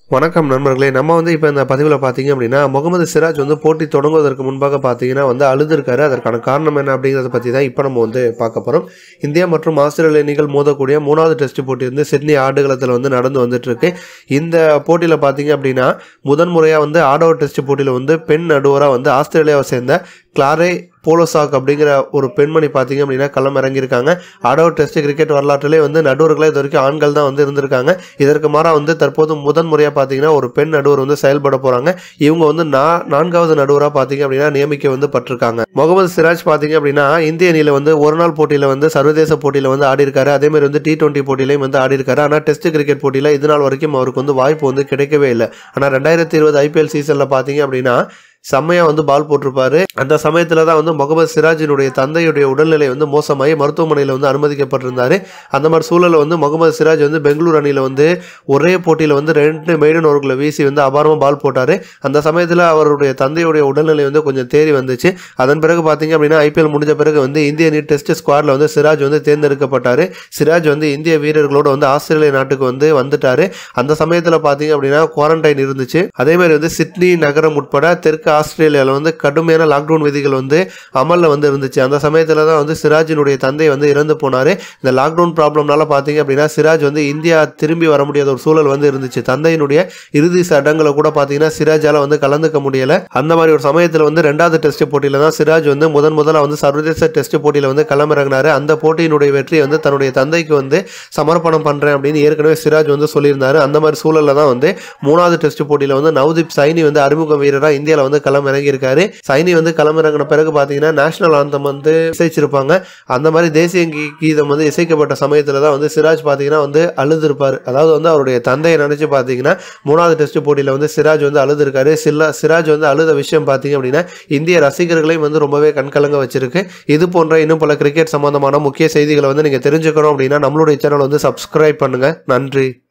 வணக்கம் நண்பர்களே நம்ம வந்து இப்போ இந்த பதிவில் பார்த்தீங்க அப்படின்னா முகமது சிராஜ் வந்து போட்டி தொடங்குவதற்கு முன்பாக பார்த்தீங்கன்னா வந்து அழுதுருக்காரு அதற்கான காரணம் என்ன அப்படிங்கிறத பற்றி தான் இப்போ நம்ம வந்து பார்க்க போகிறோம் இந்தியா மற்றும் ஆஸ்திரேலிய அணிகள் மோதக்கூடிய மூணாவது டெஸ்ட் போட்டி வந்து சிட்னி ஆடுகளத்தில் வந்து நடந்து வந்துட்டு இருக்கு இந்த போட்டியில் பார்த்தீங்க அப்படின்னா முதன் முறையாக வந்து ஆடவர் டெஸ்ட் போட்டியில் வந்து பெண் நடுவராக வந்து ஆஸ்திரேலியாவை சேர்ந்த கிளாரே போலோசாக் அப்படிங்கிற ஒரு பெண்மணி பார்த்தீங்க அப்படின்னா களம் இறங்கியிருக்காங்க ஆடவர் டெஸ்ட் கிரிக்கெட் வரலாற்றிலே வந்து நடுவர்களே இது வரைக்கும் ஆண்கள் தான் வந்து இருந்திருக்காங்க இதற்கு மாறாக வந்து தற்போது முதன் முறையாக பார்த்தீங்கன்னா ஒரு பெண் நடுவர் வந்து செயல்பட போகிறாங்க இவங்க வந்து நா நான்காவது நடுவராக பார்த்தீங்க அப்படின்னா நியமிக்க வந்து பட்டிருக்காங்க முகமது சிராஜ் பார்த்தீங்க அப்படின்னா இந்திய அணியில் வந்து ஒரு நாள் போட்டியில் வந்து சர்வதேச போட்டியில் வந்து ஆடி இருக்காரு அதே மாதிரி வந்து டி டுவெண்ட்டி போட்டியிலையும் வந்து ஆடி இருக்காரு ஆனால் டெஸ்ட் கிரிக்கெட் போட்டியில் இது நாள் வரைக்கும் அவருக்கு வந்து வாய்ப்பு வந்து கிடைக்கவே இல்லை ஆனால் ரெண்டாயிரத்தி இருபது ஐபிஎல் சீசனில் பார்த்தீங்க அப்படின்னா செம்மையா வந்து பால் போட்டிருப்பாரு அந்த சமயத்துல தான் வந்து முகமது சிராஜினுடைய தந்தையுடைய உடல்நிலை வந்து மோசமாகி மருத்துவமனையில் வந்து அனுமதிக்கப்பட்டிருந்தாரு அந்த மாதிரி சூழலில் வந்து முகமது சிராஜ் வந்து பெங்களூர் அணியில் வந்து ஒரே போட்டியில் வந்து ரெண்டு மெய்டன் ஓவர்களை வீசி வந்து அபாரமாக பால் போட்டார் அந்த சமயத்தில் அவருடைய தந்தையுடைய உடல்நிலை வந்து கொஞ்சம் தேறி வந்துச்சு அதன் பிறகு பார்த்தீங்க அப்படின்னா ஐபிஎல் முடிஞ்ச பிறகு வந்து இந்திய அணி டெஸ்ட் ஸ்குவாடில் வந்து சிராஜ் வந்து தேர்ந்தெடுக்கப்பட்டார் சிராஜ் வந்து இந்திய வீரர்களோட வந்து ஆஸ்திரேலிய நாட்டுக்கு வந்து வந்துட்டாரு அந்த சமயத்தில் பார்த்தீங்க அப்படின்னா குவாரண்டைன் இருந்துச்சு அதே மாதிரி வந்து சிட்னி நகரம் உட்பட தெற்கு ஆஸ்திரேலியாவில் வந்து கடுமையான லாக்டவுன் விதிகள் வந்து அமலில் வந்து இருந்துச்சு அந்த சமயத்தில் தான் வந்து சிராஜினுடைய தந்தை வந்து இறந்து போனார் இந்த லாக்டவுன் ப்ராப்ளம்னால பார்த்தீங்க அப்படின்னா சிராஜ் வந்து இந்தியா திரும்பி வர முடியாத ஒரு சூழல் வந்து இருந்துச்சு தந்தையினுடைய இறுதி சடங்களை கூட பார்த்தீங்கன்னா சிராஜால் வந்து கலந்துக்க முடியல அந்த மாதிரி ஒரு சமயத்தில் வந்து ரெண்டாவது டெஸ்ட் போட்டியில் தான் சிராஜ் வந்து முதன் முதலாக வந்து சர்வதேச டெஸ்ட் போட்டியில் வந்து களமிறங்கினாரு அந்த போட்டியினுடைய வெற்றி வந்து தன்னுடைய தந்தைக்கு வந்து சமர்ப்பணம் பண்ணுறேன் அப்படின்னு ஏற்கனவே சிராஜ் வந்து சொல்லியிருந்தாரு அந்த மாதிரி சூழலில் தான் வந்து மூணாவது டெஸ்ட் போட்டியில் வந்து நவ்தீப் சைனி வந்து அறிமுக வீரராக இந்தியாவில் வந்து களம் இறங்கியிருக்காரு சைனி வந்து களம் இறங்கின பிறகு பார்த்தீங்கன்னா நேஷனல் ஆந்தம் வந்து இசைச்சிருப்பாங்க அந்த மாதிரி தேசிய கீ- கீதம் வந்து இசைக்கப்பட்ட சமயத்தில் தான் வந்து சிராஜ் பார்த்தீங்கன்னா வந்து அழுதுருப்பார் அதாவது வந்து அவருடைய தந்தையை நினச்சி பார்த்தீங்கன்னா மூணாவது டெஸ்ட் போட்டியில் வந்து சிராஜ் வந்து அழுதுருக்காரு சில்லா சிராஜ் வந்து அழுத விஷயம் பார்த்தீங்க அப்படின்னா இந்திய ரசிகர்களையும் வந்து ரொம்பவே கண்கலங்க வச்சிருக்கு இது போன்ற இன்னும் பல கிரிக்கெட் சம்பந்தமான முக்கிய செய்திகளை வந்து நீங்கள் தெரிஞ்சுக்கணும் அப்படின்னா நம்மளுடைய சேனல் வந்து சப்ஸ்கிரைப் பண்ணுங்க நன்றி